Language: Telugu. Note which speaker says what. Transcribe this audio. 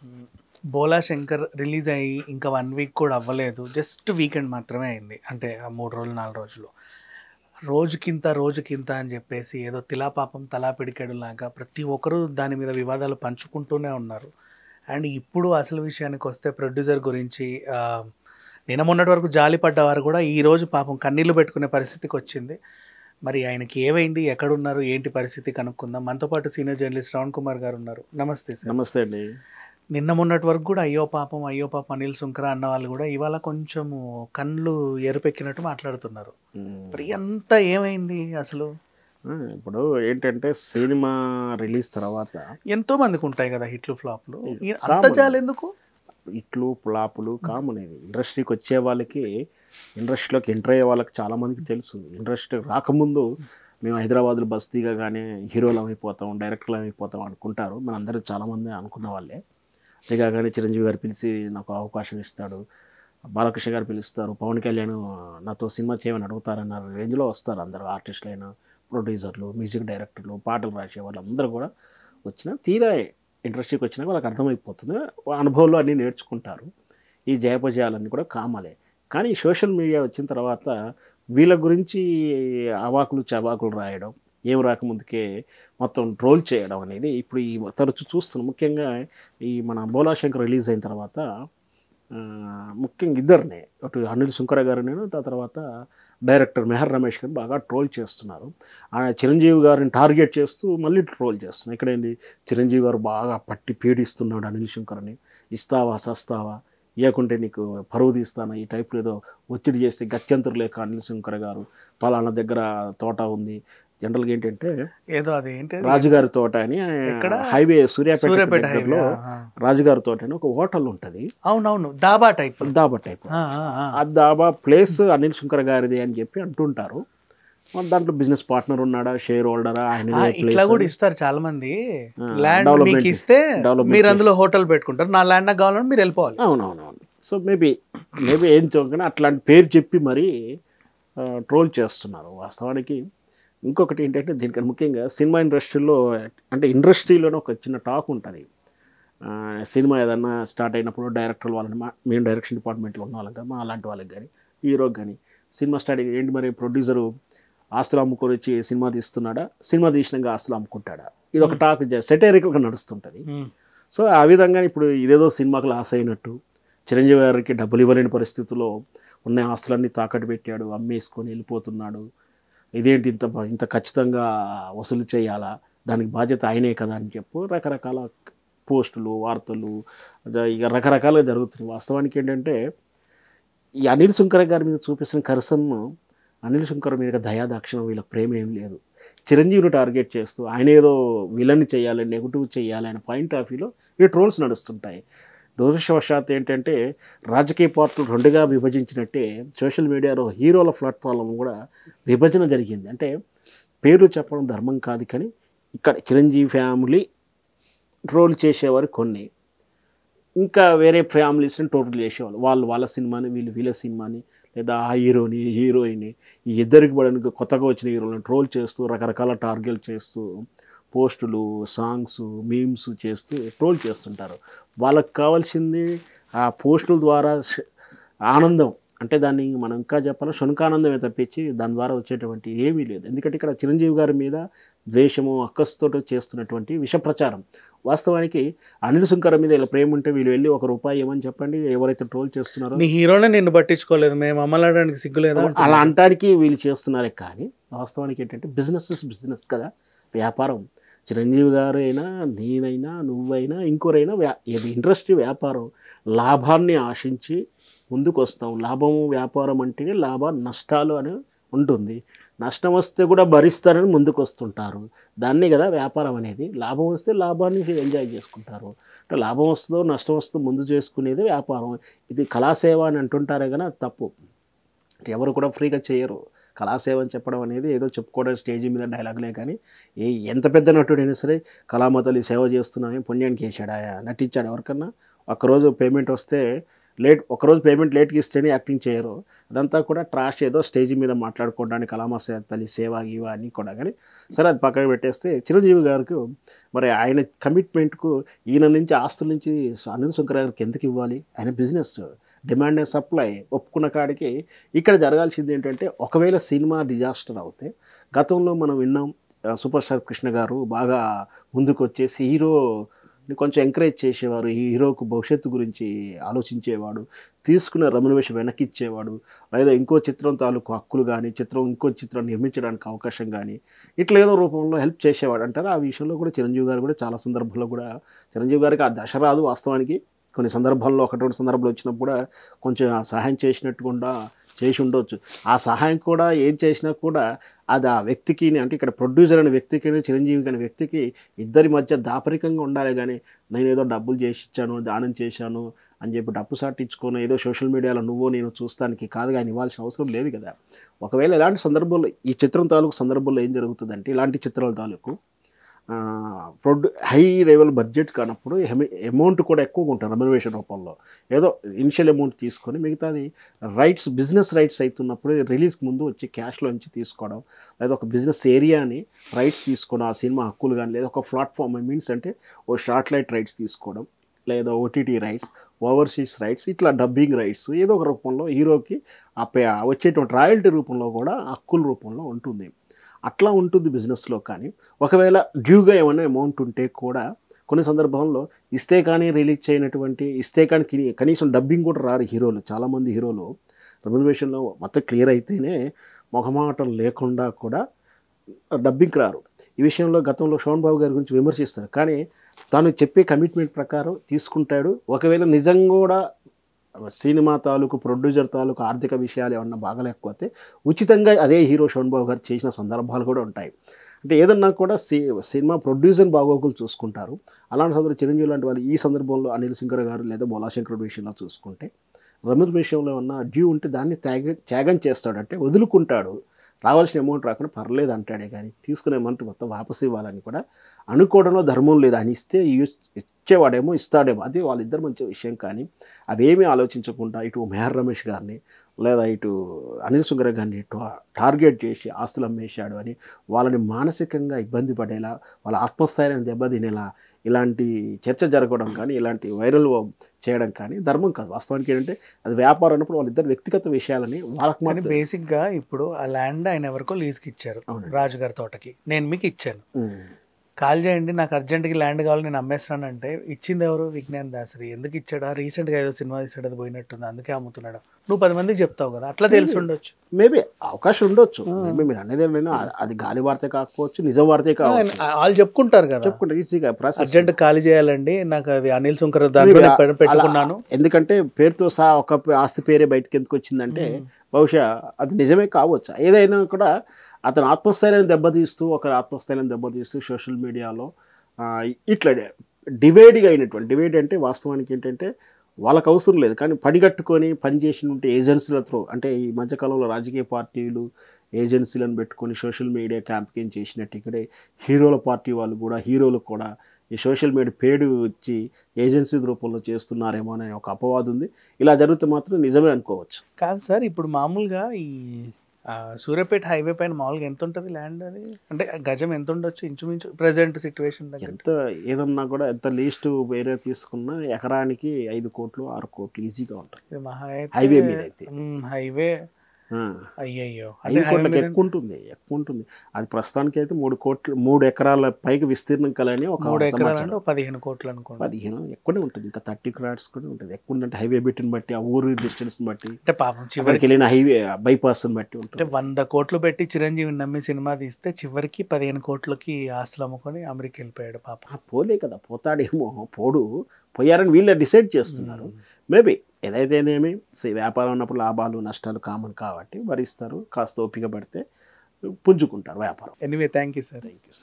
Speaker 1: బోలా శంకర్ రిలీజ్ అయ్యి ఇంకా వన్ వీక్ కూడా అవ్వలేదు జస్ట్ వీకెండ్ మాత్రమే అయింది అంటే ఆ మూడు రోజులు నాలుగు రోజులు రోజుకింత రోజుకింత అని చెప్పేసి ఏదో తిలాపాపం తలా పిడికెడు లాగా ప్రతి ఒక్కరూ దాని మీద వివాదాలు పంచుకుంటూనే ఉన్నారు అండ్ ఇప్పుడు అసలు విషయానికి వస్తే ప్రొడ్యూసర్ గురించి ఆ, నిన్న మొన్నటి వరకు జాలి పడ్డవారు కూడా ఈ రోజు పాపం కన్నీళ్లు పెట్టుకునే పరిస్థితికి వచ్చింది మరి ఆయనకి ఏమైంది ఎక్కడున్నారు ఏంటి పరిస్థితి కనుక్కుందాం మనతో పాటు సీనియర్ జర్నలిస్ట్ శ్రవణ్ కుమార్ గారు ఉన్నారు నమస్తే సార్
Speaker 2: నమస్తే అండి
Speaker 1: నిన్న మొన్నటి వరకు కూడా అయ్యో పాపం అయ్యో పాపం అనిల్ సుంకర అన్న వాళ్ళు కూడా ఇవాళ కొంచెము కళ్ళు ఎరుపెక్కినట్టు మాట్లాడుతున్నారు మరి అంతా ఏమైంది అసలు
Speaker 2: ఆ, ఇప్పుడు ఏంటంటే సినిమా రిలీజ్ తర్వాత
Speaker 1: ఎంతో మందికి ఉంటాయి కదా హిట్లు ఫ్లాప్లు ఈ- అంత
Speaker 2: కామన్.
Speaker 1: జాలి ఎందుకు
Speaker 2: ఇట్లు పులాపులు కామన్ ఇది ఇండస్ట్రీకి వచ్చే వాళ్ళకి ఇండస్ట్రీలోకి ఎంటర్ అయ్యే వాళ్ళకి చాలా మందికి తెలుసు ఇండస్ట్రీ రాకముందు మేము హైదరాబాద్లో బస్తీగా కానీ హీరోలు అయిపోతాం డైరెక్టర్లు అయిపోతాం అనుకుంటారు మన అందరూ చాలామంది అనుకున్న వాళ్ళే అంతేకాగానే చిరంజీవి గారు పిలిచి నాకు అవకాశం ఇస్తాడు బాలకృష్ణ గారు పిలుస్తారు పవన్ కళ్యాణ్ నాతో సినిమా చేయమని అడుగుతారన్న రేంజ్లో వస్తారు అందరూ ఆర్టిస్టులైనా ప్రొడ్యూసర్లు మ్యూజిక్ డైరెక్టర్లు పాటలు రాసే వాళ్ళు అందరూ కూడా వచ్చిన తీరా ఇండస్ట్రీకి వచ్చినాక వాళ్ళకి అర్థమైపోతుంది వాళ్ళ అనుభవంలో అన్నీ నేర్చుకుంటారు ఈ జయపజయాలన్నీ కూడా కామలే కానీ సోషల్ మీడియా వచ్చిన తర్వాత వీళ్ళ గురించి అవాకులు చవాకులు రాయడం ఏం రాకముందుకే మొత్తం ట్రోల్ చేయడం అనేది ఇప్పుడు ఈ తరచు చూస్తున్నాం ముఖ్యంగా ఈ మన బోలా శంకర్ రిలీజ్ అయిన తర్వాత ఆ, ముఖ్యంగా ఇద్దరిని అటు అనిల్ సుంకర గారు నేను ఆ తర్వాత డైరెక్టర్ మెహర్ రమేష్ గారు బాగా ట్రోల్ చేస్తున్నారు ఆ చిరంజీవి గారిని టార్గెట్ చేస్తూ మళ్ళీ ట్రోల్ చేస్తున్నారు ఇక్కడ ఏంది చిరంజీవి గారు బాగా పట్టి పీడిస్తున్నాడు అనిల్ శంకర్ని ఇస్తావా సస్తావా ఇవ్వకుంటే నీకు పరువు తీస్తాను ఈ టైప్లో ఏదో ఒత్తిడి చేస్తే గత్యంతరం లేక అనిల్ శంకర్ గారు పలానా దగ్గర తోట ఉంది జనరల్గా ఏంటంటే
Speaker 1: ఏదో అది ఏంటి
Speaker 2: రాజుగారి తోట అని
Speaker 1: ఎక్కడ?
Speaker 2: హైవే సూర్యాపేట
Speaker 1: సూర్యాపేట
Speaker 2: దగ్గరలో
Speaker 1: హైవే ఆ, ఆ.
Speaker 2: రాజుగారి తోట అని ఒక హోటల్ ఉంటుంది
Speaker 1: అవునవును దాబా టైప్
Speaker 2: దాబా టైప్
Speaker 1: ఆ, ఆ, ఆ.
Speaker 2: ఆ దాబా ప్లేస్ అనిల్ శంకర్ గారిది అని చెప్పి అంటుంటారు మరి దాంట్లో బిజినెస్ పార్ట్నర్ ఉన్నాడా షేర్ హోల్డరా ఆయన
Speaker 1: ఆ, ఇట్లా కూడా ఇస్తారు చాలా మంది
Speaker 2: ఆ,
Speaker 1: ల్యాండ్
Speaker 2: development-
Speaker 1: మీకు ఇస్తే
Speaker 2: development
Speaker 1: మీరు అందులో హోటల్ పెట్టుకుంటారు నా ల్యాండ్ నాకు కావాలంటే మీరు వెళ్ళిపోవాలి
Speaker 2: అవునవునవును సో మేబీ మేబీ ఏం చూడగానే అట్లాంటి పేరు చెప్పి మరీ ట్రోల్ చేస్తున్నారు వాస్తవానికి ఇంకొకటి ఏంటంటే దీనికన్నా ముఖ్యంగా సినిమా ఇండస్ట్రీలో అంటే ఇండస్ట్రీలోనే ఒక చిన్న టాక్ ఉంటుంది ఆ, సినిమా ఏదన్నా స్టార్ట్ అయినప్పుడు డైరెక్టర్ వాళ్ళని మా మేము డైరెక్షన్ డిపార్ట్మెంట్లో ఉన్న వాళ్ళకి మా అలాంటి వాళ్ళకి కానీ హీరోకి కానీ సినిమా స్టార్ట్ అయ్యి ఏంటి మరి ప్రొడ్యూసరు ఆస్తులు అమ్ముకొని వచ్చి సినిమా తీస్తున్నాడా సినిమా తీసినాక ఆస్తులు అమ్ముకుంటాడా ఇది ఒక టాక్ సెటైరికల్గా నడుస్తుంటుంది
Speaker 1: ఉమ్.
Speaker 2: సో ఆ విధంగా ఇప్పుడు ఇదేదో సినిమాకు లాస్ అయినట్టు చిరంజీవి గారికి డబ్బులు ఇవ్వలేని పరిస్థితుల్లో ఉన్న ఆస్తులన్నీ తాకట్టు పెట్టాడు అమ్మేసుకొని వెళ్ళిపోతున్నాడు ఇదేంటి ఇంత బ- ఇంత ఖచ్చితంగా వసూలు చేయాలా దానికి బాధ్యత ఆయనే కదా అని చెప్పు రకరకాల పోస్టులు వార్తలు అద- ఇక రకరకాలుగా జరుగుతున్నాయి వాస్తవానికి ఏంటంటే ఈ అనిల్ శంకర్ గారి మీద చూపిస్తున్న కరసన్ను అనిల్ శంకర్ మీద దయా దాక్షిణం వీళ్ళ ప్రేమ ఏం లేదు చిరంజీవిని టార్గెట్ చేస్తూ ఆయన ఏదో విలన్ చేయాలి నెగిటివ్ చేయాలి అనే పాయింట్ ఆఫ్ వ్యూలో ఈ ట్రోల్స్ నడుస్తుంటాయి దురదృష్టవశాత్ ఏంటంటే రాజకీయ పార్టీలు రెండుగా విభజించినట్టే సోషల్ మీడియాలో హీరోల ప్లాట్ఫామ్ కూడా విభజన జరిగింది అంటే పేర్లు చెప్పడం ధర్మం కాదు కానీ ఇక్కడ చిరంజీవి ఫ్యామిలీ ట్రోల్ చేసేవారు కొన్ని ఇంకా వేరే ఫ్యామిలీస్ని టోటల్ చేసేవాళ్ళు వాళ్ళు వాళ్ళ సినిమాని వీళ్ళు వీళ్ళ సినిమాని లేదా ఆ హీరోని ఈ హీరోయిని ఈ ఇద్దరికి పడడానికి కొత్తగా వచ్చిన హీరోలను ట్రోల్ చేస్తూ రకరకాల టార్గెట్ చేస్తూ పోస్టులు సాంగ్స్ మీమ్స్ చేస్తూ ట్రోల్ చేస్తుంటారు వాళ్ళకి కావాల్సింది ఆ పోస్టుల ద్వారా ష- ఆనందం అంటే దాన్ని మనం ఇంకా చెప్పాలి శునకానందమే తప్పించి దాని ద్వారా వచ్చేటువంటి ఏమీ లేదు ఎందుకంటే ఇక్కడ చిరంజీవి గారి మీద ద్వేషము అక్కస్తో చేస్తున్నటువంటి విష ప్రచారం వాస్తవానికి అనిల్ శంకర్ మీద ఇలా ప్రేమ ఉంటే వీళ్ళు వెళ్ళి ఒక రూపాయి ఏమని చెప్పండి ఎవరైతే ట్రోల్ చేస్తున్నారో
Speaker 1: నీ హీరోనే నిన్ను పట్టించుకోలేదు మేము అమ్మలాడడానికి సిగ్గులేదా
Speaker 2: అలా అంటానికి వీళ్ళు చేస్తున్నారే కానీ వాస్తవానికి ఏంటంటే బిజినెస్ బిజినెస్ కదా వ్యాపారం చిరంజీవి గారు అయినా నేనైనా నువ్వైనా ఇంకోరైనా వ్యా ఇది ఇండస్ట్రీ వ్యాపారం లాభాన్ని ఆశించి ముందుకు వస్తాం లాభము వ్యాపారం అంటేనే లాభ నష్టాలు అని ఉంటుంది నష్టం వస్తే కూడా భరిస్తారని ముందుకు వస్తుంటారు దాన్నే కదా వ్యాపారం అనేది లాభం వస్తే లాభాన్ని ఎంజాయ్ చేసుకుంటారు అంటే లాభం వస్తుందో నష్టం వస్తుందో ముందు చేసుకునేది వ్యాపారం ఇది కళాసేవ అని అంటుంటారే కానీ అది తప్పు ఎవరు కూడా ఫ్రీగా చేయరు కళాసేవ అని చెప్పడం అనేది ఏదో చెప్పుకోవడం స్టేజ్ మీద డైలాగులే కానీ ఏ ఎంత పెద్ద నటుడైనా సరే కళామతలి సేవ చేస్తున్నామే పుణ్యానికి వేసాడా నటించాడు ఎవరికన్నా ఒక్కరోజు పేమెంట్ వస్తే లేట్ ఒకరోజు పేమెంట్ లేట్కి ఇస్తేనే యాక్టింగ్ చేయరు అదంతా కూడా ట్రాష్ ఏదో స్టేజ్ మీద మాట్లాడుకోవడానికి కలామా సే- తల్లి సేవ గీవ అన్నీ కూడా కానీ సరే అది పక్కన పెట్టేస్తే చిరంజీవి గారికి మరి ఆయన కమిట్మెంట్కు ఈయన నుంచి ఆస్తుల నుంచి అనిల్ శంకర్ గారికి ఎందుకు ఇవ్వాలి ఆయన బిజినెస్ డిమాండ్ అండ్ సప్లై ఒప్పుకున్న కాడికి ఇక్కడ జరగాల్సింది ఏంటంటే ఒకవేళ సినిమా డిజాస్టర్ అవుతే గతంలో మనం విన్నాం ఆ, సూపర్ స్టార్ కృష్ణ గారు బాగా ముందుకు వచ్చేసి హీరోని కొంచెం ఎంకరేజ్ చేసేవారు ఈ హీరోకు భవిష్యత్తు గురించి ఆలోచించేవాడు తీసుకున్న రెమ్యునరేషన్ వెనక్కి ఇచ్చేవాడు లేదా ఇంకో చిత్రం తాలూకు హక్కులు కానీ చిత్రం ఇంకో చిత్రం నిర్మించడానికి అవకాశం కానీ ఇట్లా ఏదో రూపంలో హెల్ప్ చేసేవాడు అంటారు ఆ విషయంలో కూడా చిరంజీవి గారు కూడా చాలా సందర్భాల్లో కూడా చిరంజీవి గారికి ఆ దశ రాదు వాస్తవానికి కొన్ని సందర్భాల్లో ఒకటి రెండు సందర్భాలు వచ్చినప్పుడు కూడా కొంచెం ఆ సహాయం చేసినట్టు కూడా చేసి ఉండొచ్చు ఆ సహాయం కూడా ఏం చేసినా కూడా అది ఆ వ్యక్తికి అంటే ఇక్కడ ప్రొడ్యూసర్ అనే వ్యక్తికి చిరంజీవి అనే వ్యక్తికి ఇద్దరి మధ్య దాపరికంగా ఉండాలి కానీ నేను ఏదో డబ్బులు చేసి ఇచ్చాను దానం చేశాను అని చెప్పి డబ్బు సాటించుకొని ఏదో సోషల్ మీడియాలో నువ్వో నేను చూస్తానికి కాదు ఆయన ఇవ్వాల్సిన అవసరం లేదు కదా ఒకవేళ ఇలాంటి సందర్భంలో ఈ చిత్రం తాలూకు సందర్భంలో ఏం జరుగుతుందంటే ఇలాంటి చిత్రాల తాలూకు ప్రొడ్యూ హై లెవెల్ బడ్జెట్ కానప్పుడు అమౌంట్ కూడా ఎక్కువగా ఉంటుంది రెమ్యునరేషన్ రూపంలో ఏదో ఇనిషియల్ అమౌంట్ తీసుకొని మిగతాది రైట్స్ బిజినెస్ రైట్స్ అవుతున్నప్పుడు రిలీజ్కి ముందు వచ్చి క్యాష్లో నుంచి తీసుకోవడం లేదా ఒక బిజినెస్ ఏరియాని రైట్స్ తీసుకోవడం ఆ సినిమా హక్కులు కానీ లేదా ఒక ప్లాట్ఫామ్ మీన్స్ అంటే ఓ షార్ట్లైట్ రైట్స్ తీసుకోవడం లేదా ఓటీటీ రైట్స్ ఓవర్సీస్ రైట్స్ ఇట్లా డబ్బింగ్ రైట్స్ ఏదో ఒక రూపంలో హీరోకి ఆ పే వచ్చేటువంటి రాయల్టీ రూపంలో కూడా హక్కుల రూపంలో ఉంటుంది అట్లా ఉంటుంది బిజినెస్లో కానీ ఒకవేళ డ్యూగా ఏమైనా అమౌంట్ ఉంటే కూడా కొన్ని సందర్భంలో ఇస్తే కానీ రిలీజ్ చేయనటువంటి ఇస్తే కానీ కిని- కనీసం డబ్బింగ్ కూడా రారు హీరోలు చాలామంది హీరోలు రెమ్యునరేషన్లో మొత్తం క్లియర్ అయితేనే మొహమాటం లేకుండా కూడా డబ్బింగ్కి రారు ఈ విషయంలో గతంలో శోభన్ బాబు గారి గురించి విమర్శిస్తారు కానీ తాను చెప్పే కమిట్మెంట్ ప్రకారం తీసుకుంటాడు ఒకవేళ నిజంగా కూడా సినిమా తాలూకు ప్రొడ్యూసర్ తాలూకు ఆర్థిక విషయాలు ఏమన్నా బాగలేకపోతే ఉచితంగా అదే హీరో శోభన్ బాబు గారు చేసిన సందర్భాలు కూడా ఉంటాయి అంటే ఏదన్నా కూడా సి సినిమా ప్రొడ్యూసర్ బాగోగులు చూసుకుంటారు అలాంటి సందర్భంలో చిరంజీవి లాంటి వాళ్ళు ఈ సందర్భంలో అనిల్ శంకర్ గారు లేదా బోలాశంకర్ విషయంలో చూసుకుంటే రమీర్ విషయంలో ఉన్న డ్యూ ఉంటే దాన్ని త్యాగ త్యాగం చేస్తాడంటే వదులుకుంటాడు రావాల్సిన అమౌంట్ రాకుండా పర్లేదు అంటాడే కానీ తీసుకునే అమౌంట్ మొత్తం వాపసు ఇవ్వాలని కూడా అనుకోవడంలో ధర్మం లేదు అని ఇస్తే యూస్ ఇచ్చేవాడేమో ఇస్తాడేమో అది వాళ్ళిద్దరు మంచి విషయం కానీ అవేమీ ఆలోచించకుండా ఇటు మెహర్ రమేష్ గారిని లేదా ఇటు అనిల్ సుంగర గారిని టా- టార్గెట్ చేసి ఆస్తులు అమ్మేశాడు అని వాళ్ళని మానసికంగా ఇబ్బంది పడేలా వాళ్ళ ఆత్మస్థైర్యాన్ని దెబ్బతినేలా ఇలాంటి చర్చ జరగడం కానీ ఇలాంటి వైరల్ చేయడం కానీ ధర్మం కాదు వాస్తవానికి ఏంటంటే అది వ్యాపారం అన్నప్పుడు వాళ్ళిద్దరు వ్యక్తిగత విషయాలని వాళ్ళకి
Speaker 1: కానీ
Speaker 2: మాత్రం
Speaker 1: బేసిక్ గా ఇప్పుడు ఆ ల్యాండ్ ఆయన ఎవరికో లీజ్కి ఇచ్చారు
Speaker 2: అవునండి.
Speaker 1: రాజుగారి తోటకి నేను మీకు ఇచ్చాను
Speaker 2: ఉమ్.
Speaker 1: కాల్ చేయండి నాకు అర్జెంట్కి ల్యాండ్ కావాలి నేను అమ్మేస్తాను అంటే ఇచ్చింది ఎవరు విజ్ఞాన్ దాసరి ఎందుకు ఇచ్చాడా రీసెంట్గా ఏదో సినిమా తీసాడు అది పోయినట్టుంది అందుకే అమ్ముతున్నాడు నువ్వు పది మందికి చెప్తావు కదా అట్లా తెలిసి ఉండొచ్చు
Speaker 2: మేబీ అవకాశం ఉండొచ్చు మేబీ మీరు అనేది నేను అది గాలి వార్తే కాకపోవచ్చు నిజం వార్తే కావచ్చు
Speaker 1: ఆయన- వాళ్ళు చెప్పుకుంటారు కదా
Speaker 2: చెప్పుకుంటే ఈజీగా ప్రాసెస్
Speaker 1: అర్జెంట్ ఖాళీ చేయాలండి నాకు అది అనిల్ శంకర్ దాంట్లో నేను పె- పెట్టుకున్నాను
Speaker 2: ఎందుకంటే పేరుతో సహా ఒక పే- ఆస్తి పేరే బయటకు ఎందుకు వచ్చిందంటే బహుశా అది నిజమే కావచ్చు ఏదైనా కూడా అతను ఆత్మస్థైర్యాన్ని దెబ్బతీస్తూ ఒక ఆత్మస్థైర్యాన్ని దెబ్బతీస్తూ సోషల్ మీడియాలో ఆ, ఇట్లా డివైడ్గా అయినటువంటి డివైడ్ అంటే వాస్తవానికి ఏంటంటే వాళ్ళకి అవసరం లేదు కానీ పనిగట్టుకొని పనిచేసినటువంటి ఏజెన్సీల త్రో అంటే ఈ మధ్యకాలంలో రాజకీయ పార్టీలు ఏజెన్సీలను పెట్టుకొని సోషల్ మీడియా క్యాంపెయిన్ చేసినట్టు ఇక్కడే హీరోల పార్టీ వాళ్ళు కూడా హీరోలు కూడా ఈ సోషల్ మీడియా పేడు ఇచ్చి ఏజెన్సీ రూపంలో చేస్తున్నారేమో అనే ఒక అపవాదం ఉంది ఇలా జరిగితే మాత్రం నిజమే అనుకోవచ్చు
Speaker 1: కాదు సార్ ఇప్పుడు మామూలుగా ఈ ఆ, సూర్యాపేట హైవే పైన మామూలుగా ఎంత ఉంటుంది ల్యాండ్ అది అంటే గజం ఎంత ఉండొచ్చు ఇంచుమించు ప్రెసెంట్ సిచ్యువేషన్ దగ్గర
Speaker 2: ఎంత ఏదన్నా కూడా ఎంత లీస్ట్ వేరే తీసుకున్నా ఎకరానికి ఐదు కోట్లు ఆరు కోట్లు ఈజీగా ఉంటుంది
Speaker 1: ఇది మహా
Speaker 2: హైవే మీద అయితే.
Speaker 1: హైవే
Speaker 2: ఆ.
Speaker 1: అయ్యయ్యో అంటే
Speaker 2: ఐదు
Speaker 1: హైవే
Speaker 2: కోట్లకి
Speaker 1: మీద
Speaker 2: ఎక్కువ ఉంటుంది ఎక్కువ ఉంటుంది అది ప్రస్తుతానికి అయితే మూడు కోట్లు మూడు ఎకరాల పైకి విస్తీర్ణం కలని ఒక
Speaker 1: మూడు ఎకరాలు
Speaker 2: సమాచారం.
Speaker 1: అంటే ఒక పదిహేను కోట్లు అనుకోండి
Speaker 2: పదిహేను ఎక్కువనే ఉంటుంది ఇంకా థర్టీ క్రాడ్స్ కూడా ఉంటుంది ఎక్కువ ఉందంటే హైవే బిట్ని బట్టి ఆ ఊరు డిస్టెన్స్ని బట్టి
Speaker 1: అంటే పాపం చివరికి
Speaker 2: చివరికి వెళ్ళిన హైవే బైపాస్ని బట్టి ఉంటుంది
Speaker 1: అంటే వంద కోట్లు పెట్టి చిరంజీవిని నమ్మి సినిమా తీస్తే చివరికి పదిహేను కోట్లకి ఆస్తులు అమ్ముకొని అమెరికా వెళ్ళిపోయాడు పాపం
Speaker 2: ఆ పోలే కదా పోతాడేమో పోడు పోయారని వీళ్ళే డిసైడ్ చేస్తున్నారు మేబీ ఏదైతేనేమి సే- వ్యాపారం ఉన్నప్పుడు లాభాలు నష్టాలు కామన్ కాబట్టి భరిస్తారు కాస్త ఓపిక పడితే పుంజుకుంటారు వ్యాపారం
Speaker 1: anyway thank you sir
Speaker 2: thank you